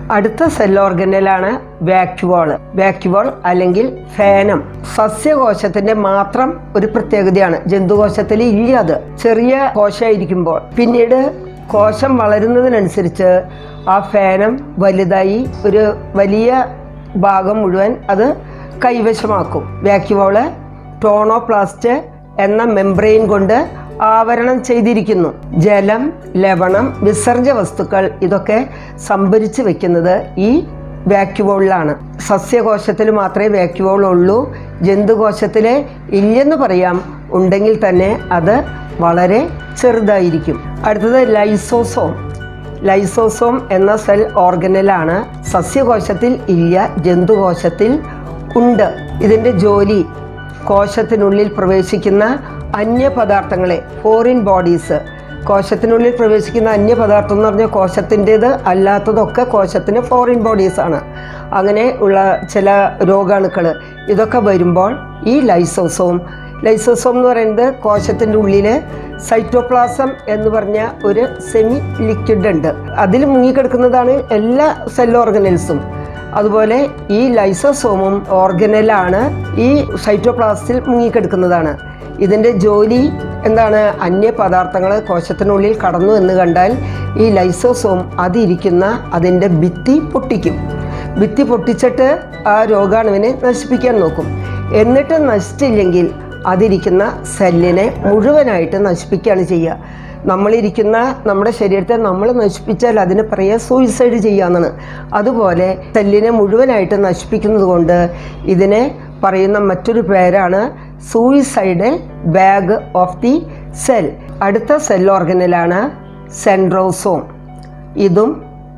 അടുത്ത സെൽ ഓർഗനലാണ് വാക്യുവോൾ വാക്യുവോൾ അല്ലെങ്കിൽ ഫേനം സസ്യകോശത്തിന്റെ മാത്രം ഒരു പ്രത്യേകതയാണ് ജന്തുകോശത്തിൽ ഇല്ല അത് ചെറിയ കോശമായിരിക്കുമ്പോൾ പിന്നീട് കോശം വളരുന്നതിനനുസരിച്ച് ആ ഫേനം വലുതായി ഒരു വലിയ ഭാഗം മുഴുവൻ അത് കൈവശമാക്കും വാക്യുവോള് ടോണോപ്ലാസ്റ്റ് എന്ന മെംബ്രെയിൻ കൊണ്ട് ആവരണം ചെയ്തിരിക്കുന്നു ജലം ലവണം വിസർജ്യ വസ്തുക്കൾ ഇതൊക്കെ സംഭരിച്ചു വെക്കുന്നത് ഈ വാക്യുവോളിലാണ് സസ്യകോശത്തിൽ മാത്രമേ വാക്യുവോൾ ഉള്ളൂ ജന്തുകോശത്തിൽ ഇല്ലെന്ന് പറയാം ഉണ്ടെങ്കിൽ തന്നെ അത് വളരെ ചെറുതായിരിക്കും അടുത്തത് ലൈസോസോം ലൈസോസോം എന്ന സെൽ ഓർഗനലാണ് സസ്യകോശത്തിൽ ഇല്ല ജന്തുകോശത്തിൽ ഉണ്ട് ഇതിൻ്റെ ജോലി കോശത്തിനുള്ളിൽ പ്രവേശിക്കുന്ന അന്യപദാർത്ഥങ്ങളെ ഫോറിൻ ബോഡീസ് കോശത്തിനുള്ളിൽ പ്രവേശിക്കുന്ന അന്യപദാർത്ഥം എന്ന് പറഞ്ഞാൽ കോശത്തിൻ്റേത് അല്ലാത്തതൊക്കെ കോശത്തിന് ഫോറിൻ ബോഡീസ് ആണ് അങ്ങനെ ഉള്ള ചില രോഗാണുക്കൾ ഇതൊക്കെ വരുമ്പോൾ ഈ ലൈസോസോം ലൈസോസോം എന്ന് പറയുന്നത് കോശത്തിൻ്റെ ഉള്ളിൽ സൈറ്റോപ്ലാസം എന്ന് പറഞ്ഞ ഒരു സെമി ലിക്വിഡ് ഉണ്ട് അതിൽ മുങ്ങിക്കിടക്കുന്നതാണ് എല്ലാ സെൽ ഓർഗനൽസും അതുപോലെ ഈ ലൈസോസോമും ഓർഗനലാണ് ഈ സൈറ്റോപ്ലാസ്റ്റിൽ മുങ്ങിക്കിടക്കുന്നതാണ് ഇതിൻ്റെ ജോലി എന്താണ് അന്യ പദാർത്ഥങ്ങൾ കോശത്തിനുള്ളിൽ കടന്നു എന്ന് കണ്ടാൽ ഈ ലൈസോസോം അതിരിക്കുന്ന അതിൻ്റെ ഭിത്തി പൊട്ടിക്കും ഭിത്തി പൊട്ടിച്ചിട്ട് ആ രോഗാണുവിനെ നശിപ്പിക്കാൻ നോക്കും എന്നിട്ട് നശിച്ചില്ലെങ്കിൽ അതിരിക്കുന്ന സെല്ലിനെ മുഴുവനായിട്ട് നശിപ്പിക്കുകയാണ് ചെയ്യുക നമ്മളിരിക്കുന്ന നമ്മുടെ ശരീരത്തെ നമ്മൾ നശിപ്പിച്ചാൽ അതിന് പറയുക സൂയിസൈഡ് ചെയ്യാമെന്നാണ് അതുപോലെ സെല്ലിനെ മുഴുവനായിട്ട് നശിപ്പിക്കുന്നത് കൊണ്ട് ഇതിനെ പറയുന്ന മറ്റൊരു പേരാണ് suicidal bag of the cell അടുത്ത സെൽ ഓർഗനലാണ് സെൻട്രോസോം ഇതും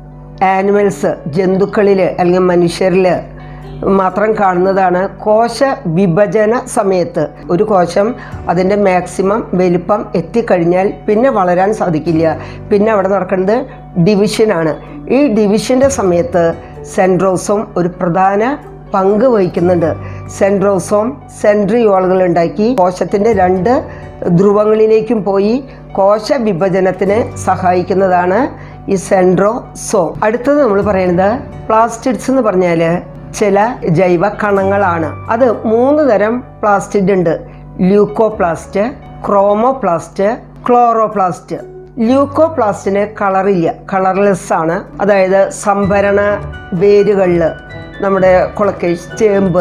ആനിമൽസ് ജന്തുക്കളിൽ അല്ലെങ്കിൽ മനുഷ്യരിൽ മാത്രം കാണുന്നതാണ് കോശ വിഭജന സമയത്ത് ഒരു കോശം അതിൻ്റെ മാക്സിമം വലിപ്പം എത്തിക്കഴിഞ്ഞാൽ പിന്നെ വളരാൻ സാധിക്കില്ല പിന്നെ അവിടെ നടക്കുന്നത് ഡിവിഷനാണ് ഈ ഡിവിഷൻ്റെ സമയത്ത് സെൻട്രോസോം ഒരു പ്രധാന പങ്ക് വഹിക്കുന്നുണ്ട് സെൻട്രോസോം സെൻട്രിയോളുകൾ ഉണ്ടാക്കി കോശത്തിൻ്റെ രണ്ട് ധ്രുവങ്ങളിലേക്കും പോയി കോശ വിഭജനത്തിന് സഹായിക്കുന്നതാണ് ഈ സെൻട്രോസോം അടുത്തത് നമ്മൾ പറയുന്നത് പ്ലാസ്റ്റിഡ്സ് എന്ന് പറഞ്ഞാൽ ചില ജൈവ കണങ്ങളാണ് അത് മൂന്ന് തരം പ്ലാസ്റ്റിഡ് ഉണ്ട് ല്യൂക്കോപ്ലാസ്റ്റ് ക്രോമോപ്ലാസ്റ്റ് ക്ലോറോപ്ലാസ്റ്റ് ല്യൂക്കോപ്ലാസ്റ്റിന് കളറില്ല കളർലെസ് ആണ് അതായത് സംഭരണ വേരുകളിൽ നമ്മുടെ കുളക്കേഷ് ചേമ്പ്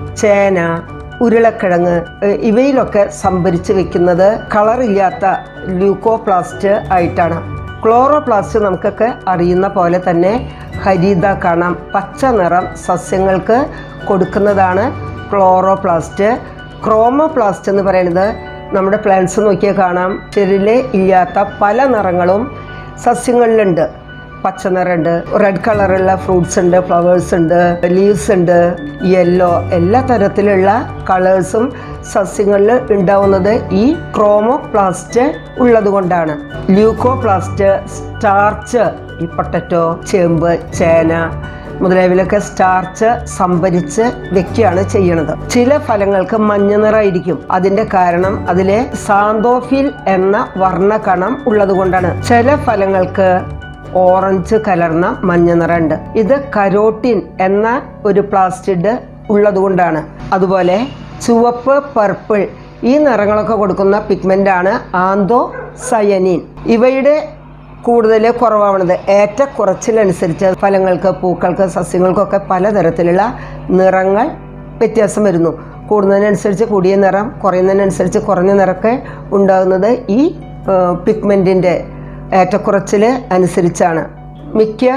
ചേന ഉരുളക്കിഴങ്ങ് ഏഹ് ഇവയിലൊക്കെ സംഭരിച്ച് വെക്കുന്നത് കളറില്ലാത്ത ല്യൂക്കോപ്ലാസ്റ്റ് ആയിട്ടാണ് ക്ലോറോപ്ലാസ്റ്റ് നമുക്കൊക്കെ അറിയുന്ന പോലെ തന്നെ ഹരിത കണം പച്ച നിറം സസ്യങ്ങൾക്ക് കൊടുക്കുന്നതാണ് ക്ലോറോപ്ലാസ്റ്റ് ക്രോമോപ്ലാസ്റ്റ് എന്ന് പറയുന്നത് നമ്മുടെ പ്ലാന്റ്സ് നോക്കിയാൽ കാണാം ചെറിലെ ഇല്ലാത്ത പല നിറങ്ങളും സസ്യങ്ങളിലുണ്ട് പച്ച നിറമുണ്ട് റെഡ് കളറുള്ള ഫ്രൂട്ട്സ് ഉണ്ട് ഫ്ലവേഴ്സ് ഉണ്ട് ലീവ്സ് ഉണ്ട് യെല്ലോ എല്ലാ തരത്തിലുള്ള കളേഴ്സും സസ്യങ്ങളിൽ ഉണ്ടാവുന്നത് ഈ ക്രോമോപ്ലാസ്റ്റ് ഉള്ളത് കൊണ്ടാണ് ല്യൂക്കോപ്ലാസ്റ്റ് സ്റ്റാർച്ച് ഈ പൊട്ടറ്റോ ചേമ്പ് ചേന മുതലായവയിലൊക്കെ സ്റ്റാർച്ച് സംഭരിച്ച് വെക്കുകയാണ് ചെയ്യണത് ചില ഫലങ്ങൾക്ക് മഞ്ഞ നിറമായിരിക്കും അതിന്റെ കാരണം അതിലെ സാന്തോഫിൽ എന്ന വർണ്ണകണം ഉള്ളത് കൊണ്ടാണ് ചില ഫലങ്ങൾക്ക് ഓറഞ്ച് കലർന്ന മഞ്ഞ നിറമുണ്ട് ഇത് കരോട്ടിൻ എന്ന ഒരു പ്ലാസ്റ്റിഡ് ഉള്ളത് കൊണ്ടാണ് അതുപോലെ ചുവപ്പ് പർപ്പിൾ ഈ നിറങ്ങളൊക്കെ കൊടുക്കുന്ന പിഗ്മെന്റ് ആണ് ആന്തോ സയനിൻ ഇവയുടെ കൂടുതൽ കുറവാണത് ഏറ്റക്കുറച്ചിലനുസരിച്ച് ഫലങ്ങൾക്ക് പൂക്കൾക്ക് സസ്യങ്ങൾക്കൊക്കെ പലതരത്തിലുള്ള നിറങ്ങൾ വ്യത്യാസം വരുന്നു കൂടുന്നതിനനുസരിച്ച് കൂടിയ നിറം കുറയുന്നതിനനുസരിച്ച് കുറഞ്ഞ നിറമൊക്കെ ഉണ്ടാകുന്നത് ഈ പിഗ്മെൻറ്റിൻ്റെ ഏറ്റക്കുറച്ചിൽ അനുസരിച്ചാണ് മിക്ക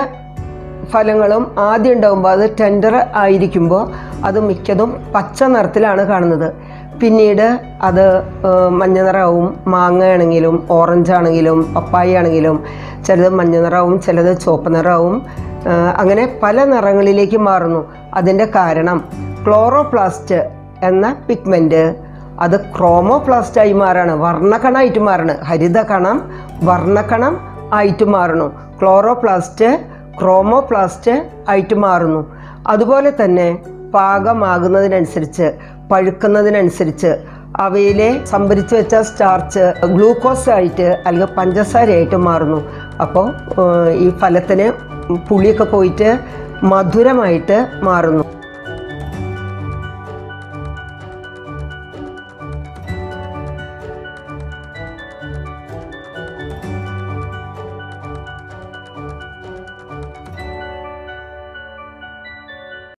ഫലങ്ങളും ആദ്യം ഉണ്ടാകുമ്പോൾ അത് ടെൻഡർ ആയിരിക്കുമ്പോൾ അത് മിക്കതും പച്ച നിറത്തിലാണ് കാണുന്നത് പിന്നീട് അത് ഏഹ്, മഞ്ഞ നിറവും മാങ്ങയാണെങ്കിലും ഓറഞ്ച് ആണെങ്കിലും പപ്പായ ആണെങ്കിലും ചിലത് മഞ്ഞ നിറവും ചിലത് ചുവപ്പ് നിറവും ഏഹ്, അങ്ങനെ പല നിറങ്ങളിലേക്ക് മാറുന്നു അതിൻ്റെ കാരണം ക്ലോറോപ്ലാസ്റ്റ് എന്ന പിഗ്മെൻറ്റ് അത് ക്രോമോപ്ലാസ്റ്റായി മാറാണ് വർണ്ണകണമായിട്ട് മാറാണ് ഹരിതകണം വർണ്ണകണം ആയിട്ട് മാറുന്നു ക്ലോറോപ്ലാസ്റ്റ് ക്രോമോപ്ലാസ്റ്റ് ആയിട്ട് മാറുന്നു അതുപോലെ തന്നെ പാകമാകുന്നതിനനുസരിച്ച് പഴുക്കുന്നതിനനുസരിച്ച് അവയിലെ സംഭരിച്ചു വെച്ച സ്റ്റാർച്ച് ഗ്ലൂക്കോസ് ആയിട്ട് അല്ലെങ്കിൽ പഞ്ചസാരയായിട്ട് മാറുന്നു അപ്പോൾ ഏഹ്, ഈ ഫലത്തിന് പുളിയൊക്കെ പോയിട്ട് മധുരമായിട്ട് മാറുന്നു